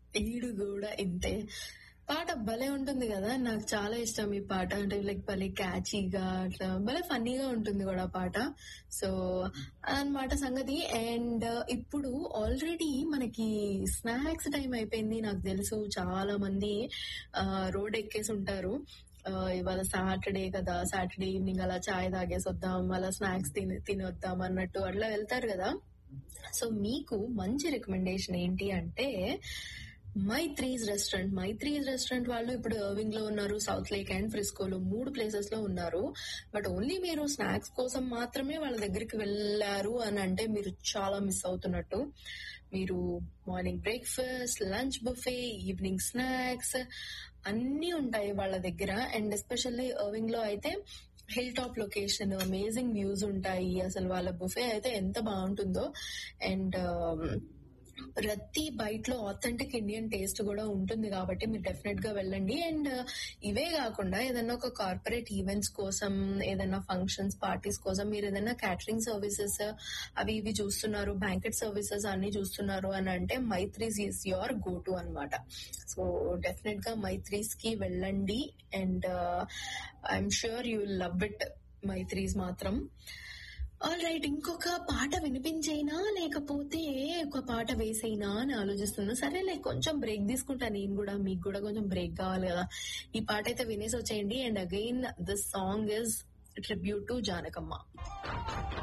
ఈడు కూడా ఇంతే పాట భలే ఉంటుంది కదా నాకు చాలా ఇష్టం ఈ పాట అంటే లైక్ భలే క్యాచీగా అట్లా భలే ఫన్నీగా ఉంటుంది కూడా ఆ పాట సో అన్నమాట సంగతి అండ్ ఇప్పుడు ఆల్రెడీ మనకి స్నాక్స్ టైం అయిపోయింది నాకు తెలుసు చాలా మంది రోడ్ ఎక్కేసి ఉంటారు ఆ, ఇవాళ సాటర్డే కదా సాటర్డే ఈవినింగ్ అలా చాయ్ తాగేసి వద్దాం అలా స్నాక్స్ తిని తినొద్దాం అన్నట్టు అట్లా వెళ్తారు కదా సో మీకు మంచి రికమెండేషన్ ఏంటి అంటే మైత్రీస్ రెస్టారెంట్ మైత్రీస్ రెస్టారెంట్ వాళ్ళు ఇప్పుడు ఎర్వింగ్ లో ఉన్నారు సౌత్ లేక్ అండ్ ఫ్రిస్కోలో మూడు ప్లేసెస్ లో ఉన్నారు బట్ ఓన్లీ మీరు స్నాక్స్ కోసం మాత్రమే వాళ్ళ దగ్గరికి వెళ్ళారు అని అంటే మీరు చాలా మిస్ అవుతున్నట్టు మీరు morning breakfast lunch buffet evening snacks అన్ని ఉంటాయి వాళ్ళ దగ్గర అండ్ ఎస్పెషల్లీ ఎర్వింగ్ లో అయితే hill top location amazing views ఉంటాయి అసలు వాళ్ళ బుఫే అయితే ఎంత బాగుంటుందో అండ్ ప్రతి బైట్ లో ఆథెంటిక్ ఇండియన్ టేస్ట్ కూడా ఉంటుంది కాబట్టి మీరు డెఫినెట్ గా వెళ్ళండి అండ్ ఇవే కాకుండా ఏదైనా ఒక కార్పొరేట్ ఈవెంట్స్ కోసం ఏదైనా ఫంక్షన్స్ పార్టీస్ కోసం మీరు ఏదైనా క్యాటరింగ్ సర్వీసెస్ అవి ఇవి చూస్తున్నారు బ్యాంకెట్ సర్వీసెస్ అన్ని చూస్తున్నారు అని అంటే Maitris is your go to అనమాట సో డెఫినెట్ గా మైత్రీస్ కి వెళ్ళండి and I'm sure you love it Maitris మాత్రం ఆల్ రైట్ ఇంకొక పాట వినిపించేనా లేకపోతే ఒక పాట వేసేనా అని ఆలోచిస్తున్నా సరే లైక్ కొంచెం బ్రేక్ తీసుకుంటా నేను కూడా మీకు కూడా కొంచెం బ్రేక్ కావాలి కదా ఈ పాట అయితే వినేసి వచ్చేయండి and again this song is tribute to Janakamma